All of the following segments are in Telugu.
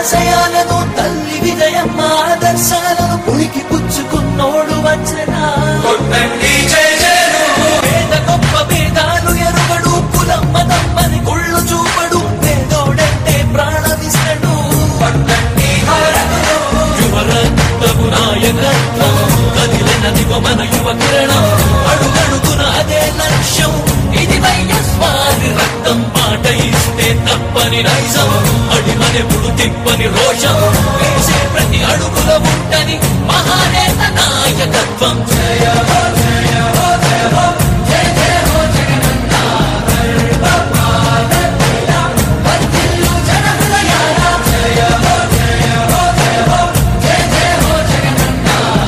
ఆశయాలను తల్లి విజయమ్మ ఆదర్శాలను పుణికి పుచ్చుకున్నోడు వచ్చనా కొట్టండి జై జయను పేద గొప్ప భేదాలు ఎరుగడు కులం మతం అని కుళ్ళు చూపడు పేదోడంటే ప్రాణమిస్తడు పట్టండి హారతులు యువరత్నము నాయకత్వం కదిలినదిగో మన యువ కిరణం అడుగడుగున అదే లక్ష్యం ఇది వైఎస్వారి రక్తం మాట ఇస్తే తప్పని నైజం అడిమనెప్పుడు తిప్పని రోషం వేసే ప్రతి అడుగుల ఉంటని మహానేత నాయకత్వం జయ హో, జయ హో, జయ హో, జయ జయ హో జగనన్న వర్ధిల్లు జనహృదయాల జయ హో, జయ హో, జయ హో, జయ జయ హో జగనన్న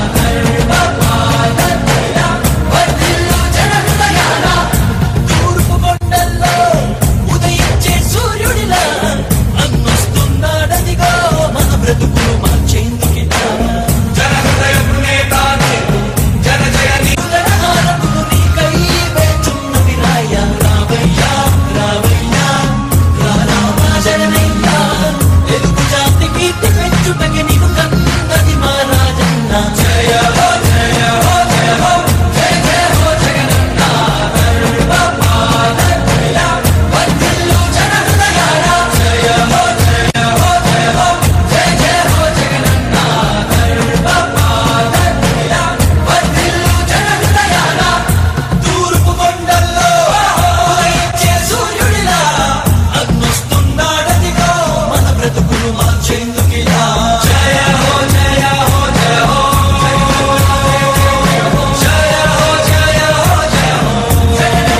వర్ధిల్లు జనహృదయాల తూర్పు కొండల్లో ఉదయించే సూర్యుడిలా అన్నొస్తున్నాడదిగో మన బ్రతుకులు మార్చేందుకిలా జనహృదయం నేతానే జన జయ నీ హారతులు నీకై వేచున్నవి రాయ రావయ్యా రావయ్యా రారామా జగనయ్యా తెలుగు జాతి కీర్తి పెంచుటకి నీవు కన్నది మా రాజన్న జయ హో జయ హో జయ హో జయ జయ హో జగనన్న వర్ధిల్లు జనహృదయాల జయ హో జయ హో జయ హో జయ జయ హో జగనన్న వర్ధిల్లు జనహృదయాల తూర్పు కొండల్లో ఉదయించే సూర్యుడిలా అన్నొస్తున్నాడదిగో మన బ్రతుకులు మార్చేందుకిలా జయ హో జయ హో జయ హో జయ హో జయ హో జయ హో జయ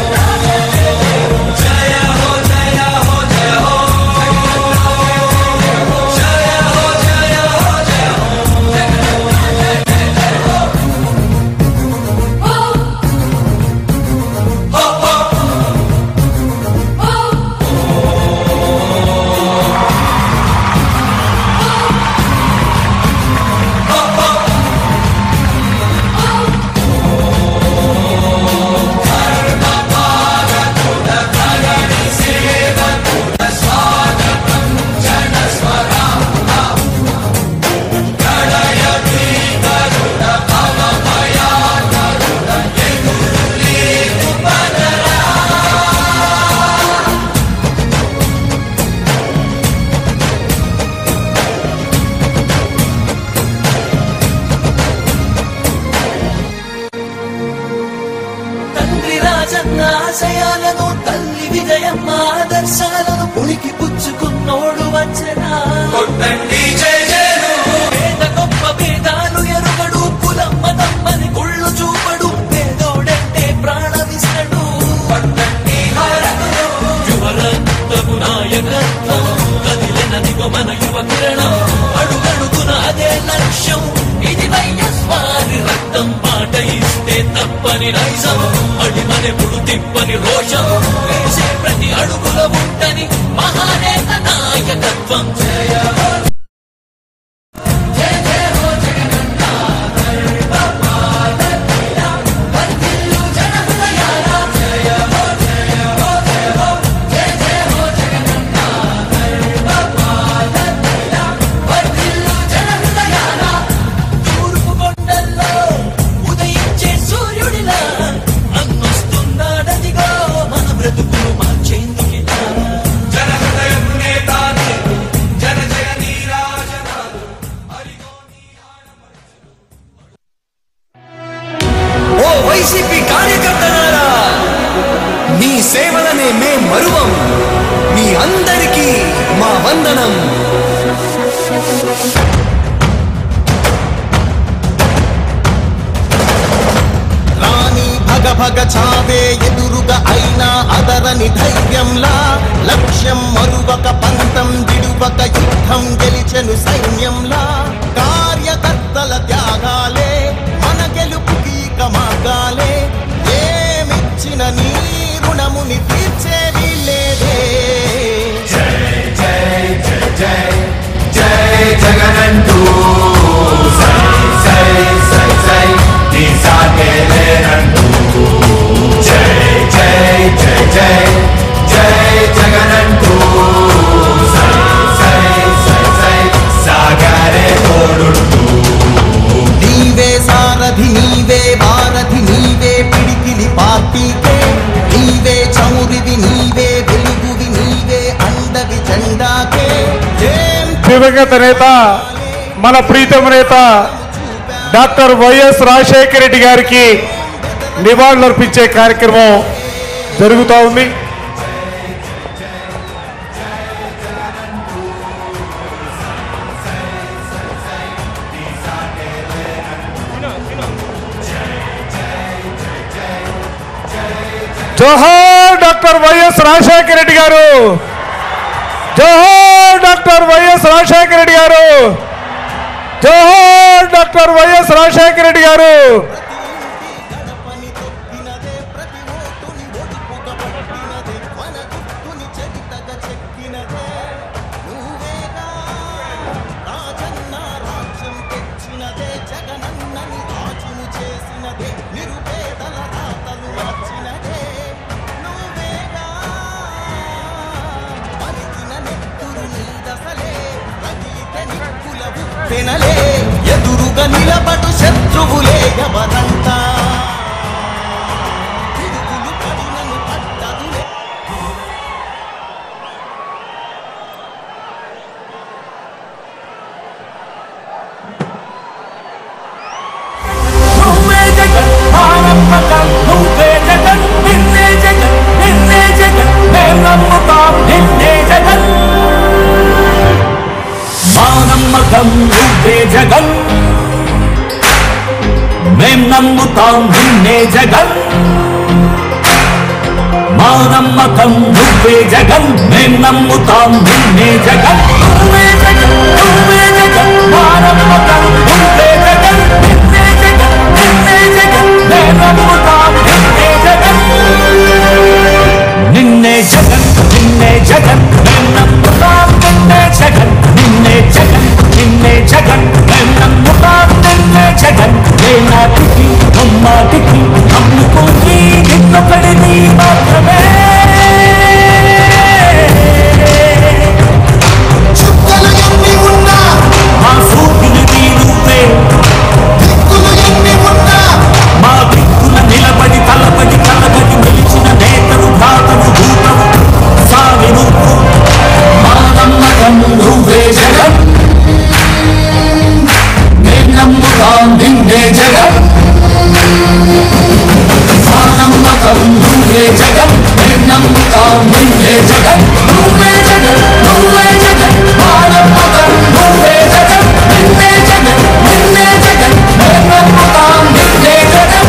హో జయ హో జయ హో జయ హో జయ హో జయ హో హో హో తండ్రి రాజన్న ఆశయాలను తల్లి విజయమ్మ ఆదర్శాలను పుణికి పుచ్చుకున్నోడు వచ్చనా కొట్టండి జై జయను పేద గొప్ప భేదాలు ఎరుగడు కులం మతం అని కుళ్ళు చూపడు పేదోడంటే ప్రాణమిస్తడు పట్టండి హారతులు యువరత్నము నాయకత్వం కదిలినదిగో మన యువ కిరణం అడుగడుగున అదే లక్ష్యం ఇది వైఎస్వారి రక్తం మాట ఇస్తే తప్పని నైజం అడిమనెప్పుడు తిప్పని రోషం వేసే ప్రతి అడుగుల ఉంటని మహానేత నాయకత్వం జయ హో జయ జయ హో జగనన్న వర్ధిల్లు జనహృదయాల జయ హో జయ హో జయ హో జయ జయ హో జగనన్న వర్ధిల్లు జనహృదయాల తూర్పు కొండల్లో ఉదయించే సూర్యుడిలా అన్నొస్తున్నాడదిగో మన బ్రతుకులు మార్చేందుకిలా జనహృదయం నేతానే జన జయ నీరాజనాలు హరిగో నీ ఓ వైసీపీ కార్యకర్తలారా మీ సేవలనే మే మరువం మీ అందరికీ మా వందనం రాణి భగ భగ చావే ఎదురుగా అయినా అదరని ధైర్యంలా లక్ష్యం మరువక పంతం విడువక యుద్ధం గెలిచెను సైన్యంలా కార్యకర్తల త్యాగాలే మన గెలుపుకి కమాగాలే ఏమిచ్చిన నీ రుణముని తీర్చేది లేదే జై జగనంటూ సై సై సై సై నీ సాటే లేనంటూ జై జై జై జై జై జగనంటూ సై సై సై సై జెండాకే ఏం దివంగత నేత మన ప్రీతమ నేత డాక్టర్ వైఎస్ రాజశేఖర రెడ్డి గారికి నివాళులర్పించే కార్యక్రమం జరుగుతూ ఉంది జోహార్ డాక్టర్ వైఎస్ రాజశేఖర రెడ్డి గారు జోహార్ డాక్టర్ వైఎస్ రాజశేఖర రెడ్డి గారు జోహార్ డాక్టర్ వైఎస్ రాజశేఖర రెడ్డి గారు గడపని తొక్కినదే ప్రతి ఓటుని ఒడుపుగా పట్టినదే మన గుర్తుని చరితగా చెక్కినదే నువ్వేగా రాజన్న రాజ్యం తెచ్చినదే జగనన్నని రాజును చేసినదే నిరుపేదల రాతలు మార్చినదే నువ్వేగా మరిగిన నెత్తురు నీదసలే రగిలితే నిప్పులవు పెనలే ఎదురుగా నిలబడు శత్రువులే ఎవరంతా తిరుగులు పడినను పట్టదులే నువ్వే జగన్ మా నమ్మకం నువ్వే జగన్ నిన్నే జగన్ నిన్నే జగన్ మేం నమ్ముతాం నిన్నే జగన్ మా నమ్మకం నువ్వే జగన్ మేం నమ్ముతాం నిన్నే జగన్ మా నమ్మకం నువ్వే జగన్ మేం నమ్ముతాం నిన్నే జగన్ నువ్వే జగన్ నువ్వే జగన్ మా నమ్మకం నువ్వే జగన్ నిన్నే జగన్ నిన్నే జగన్ మేం నమ్ముతాం నిన్నే జగన్ నిన్నే జగన్ నిన్నే జగన్ మేం నమ్ముతాం నిన్నే జగన్ నిన్నే జగన్ నిన్నే జగన్ మేం నమ్ముతాం నిన్నే జగన్ ఏ నాటికి అమ్మాటికి నమ్ముకోని నిన్నొకడిని మాత్రమే చుక్కలు ఎన్ని ఉన్నా మా సూర్యుని నువ్వే దిక్కులు ఎన్ని ఉన్నా మా దిక్కున నిలబడి తలబడి తలబడి నిలిచిన నేతలు భ్రాతలు భూతలు సాగి నువ్వు మా నమ్మకం నువ్వే జగన్ మేం నమ్ముతాం నిన్నే జగన్ మా నమ్మకం నువ్వే జగన్ మేం నమ్ముతాం నిన్నే జగన్ నువ్వే జగన్ నువ్వే జగన్ మా నమ్మకం నువ్వే జగన్ నిన్నే జగన్ నిన్నే జగన్ మేం నమ్ముతాం నిన్నే జగన్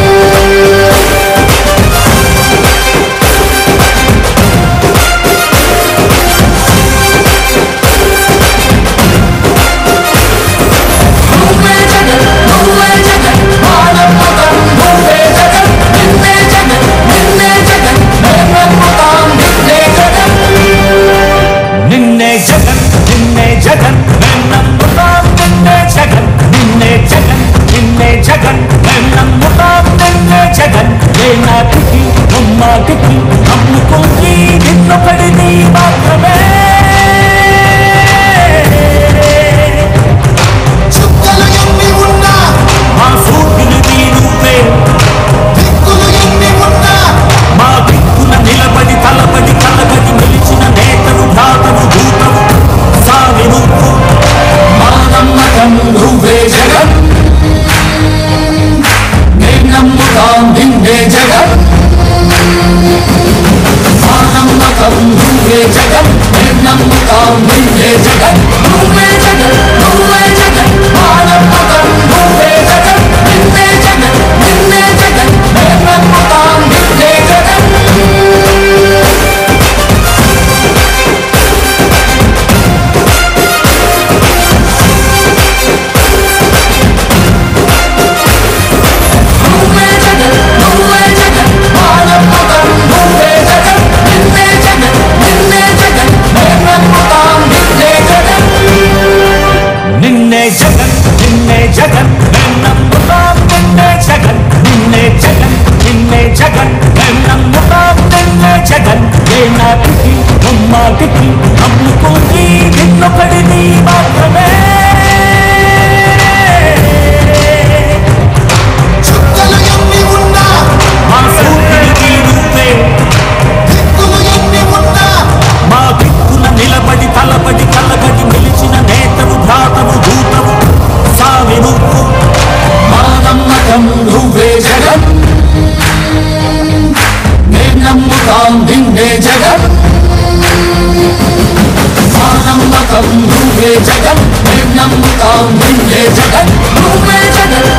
నువ్వే జగన్ నువ్వే జగన్ మా నమ్మకం నువ్వే జగన్ నిన్నే జగన్ నిన్నే జగన్ మేం నమ్ముతాం నిన్నే జగన్ నిన్నే జగన్ నిన్నే జగన్ మేం నమ్ముతాం నిన్నే జగన్ నిన్నే జగన్ నిన్నే జగన్ మేం నమ్ముతాం నిన్నే జగన్ ఏ నాటికి అమ్మాటికి నమ్ముకోని నిన్నొకడిని మాత్రమే చుక్కలు ఎన్ని ఉన్నా మా సూర్యుని నువ్వే దిక్కులు ఎన్ని ఉన్నా మా దిక్కున నిలబడి తలబడి తలబడి నిలిచిన నేతలు భ్రాతలు భూతలు సాగి నువ్వు మా నమ్మకం నువ్వే జగన్ మేం నమ్ముతాం నిన్నే జగన్ మా నమ్మకం నువ్వే జగన్ మేం నమ్ముతాం నిన్నే జగన్ నువ్వే జగన్ నువ్వే జగన్ మా నమ్మకం నువ్వే జగన్ నిన్నే జగన్ నిన్నే జగన్ మేం నమ్ముతాం నిన్నే జగన్ నువ్వే జగన్ నువ్వే జగన్ మా నమ్మకం నువ్వే జగన్ నిన్నే జగన్ నిన్నే జగన్ మేం నమ్ముతాం నిన్నే జగన్ నిన్నే జగన్ మా నమ్మకం నువ్వే జగన్ మేం నమ్ముతాం నిన్నే జగన్ నువ్వే జగన్